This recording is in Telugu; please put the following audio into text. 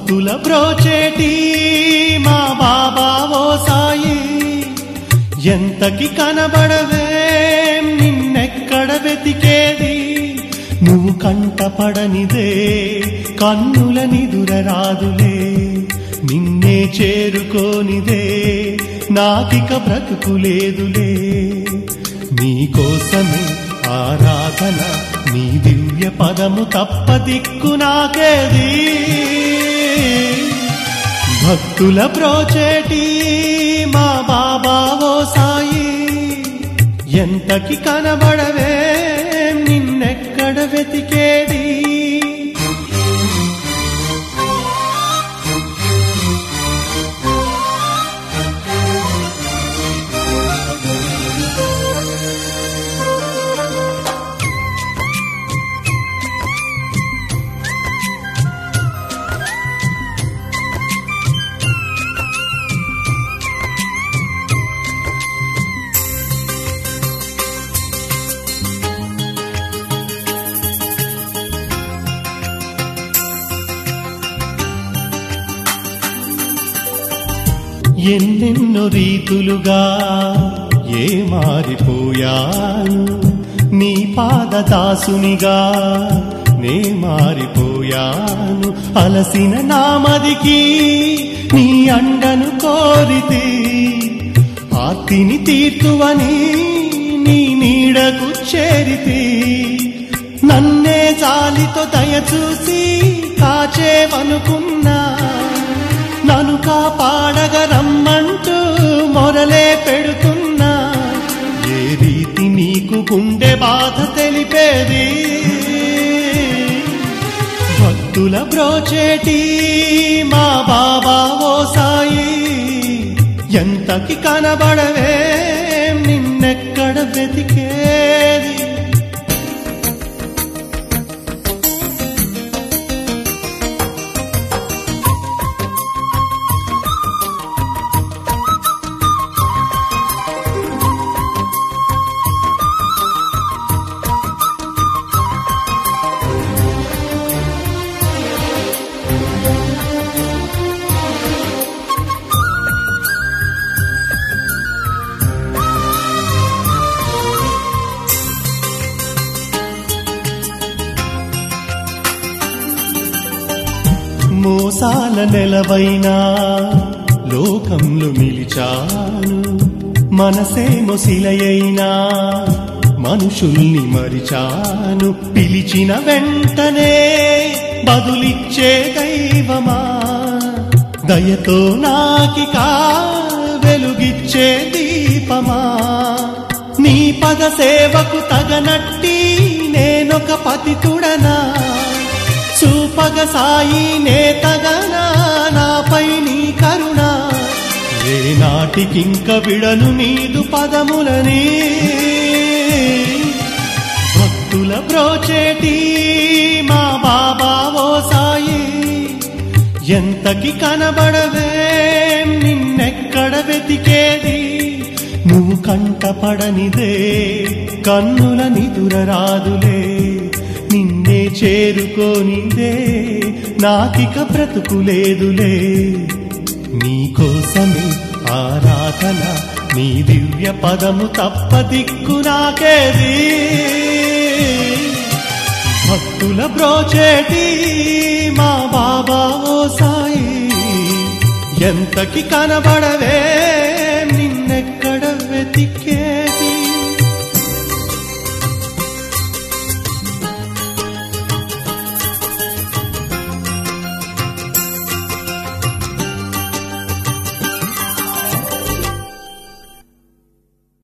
భక్తుల బ్రోచేటి మా బాబా ఓ సాయి ఎంతకి కనబడవే నిన్నెక్కడ వెతికేది నువ్వు కంటపడనిదే కన్నుల నిదుర రాదులే నిన్నే చేరుకోనిదే నాకిక బ్రతుకులేదులే నీకోసమే ఆరాధన నీ దివ్య పదము తప్ప దిక్కు నాకేది భక్తుల ప్రోచేటి మా బాబా ఓ సాయి ఎంతకి కనబడవే నిన్నెక్కడ వెతికేది ఎన్నెన్నో రీతులుగా ఏ మారిపోయాను నీ పాదదాసునిగా నే మారిపోయాను అలసిన నామదికి నీ అండను కోరితే ఆర్తిని తీర్తువని నీ నీడకు చేరితే నన్నే జాలితో దయచూసి కాచేవనుకున్నా నన్ను కాపాడగ రమ్మంటూ మొరలే పెడుతున్నా ఏ రీతి నీకు గుండె బాధ తెలిపేది భక్తుల బ్రోచేటి మా బాబా ఓ సాయి ఎంతకి కనబడవే నిన్నెక్కడ వెతికేది మోసాల నెలవైనా లోకంలో నిలిచాను మనసేమో శిలయైనా మనుషుల్ని మరిచాను పిలిచిన వెంటనే బదులిచ్చే దైవమా దయతో నాకికా వెలుగిచ్చే దీపమా నీ పద సేవకు తగనట్టి నేనొక పతితుడనా చూపగ సాయి నేతగనా నాపై నీ కరుణ ఏ నాటికింక విడను నీదు పదములని భక్తుల బ్రోచేటి మా బాబా ఓ సాయి ఎంతకి కనబడవే నిన్నెక్కడ వెతికేది నువ్వు కంటపడనిదే కన్నుల నిదుర రాదులే నిన్నే చేరుకోనిదే నాకిక బ్రతుకులేదులే నీకోసమే ఆరాధన నీ దివ్య పదము తప్ప దిక్కు నాకేది భక్తుల బ్రోచేటి మా బాబా ఓ సాయి ఎంతకి కనబడవే నిన్నెక్కడ వెతికే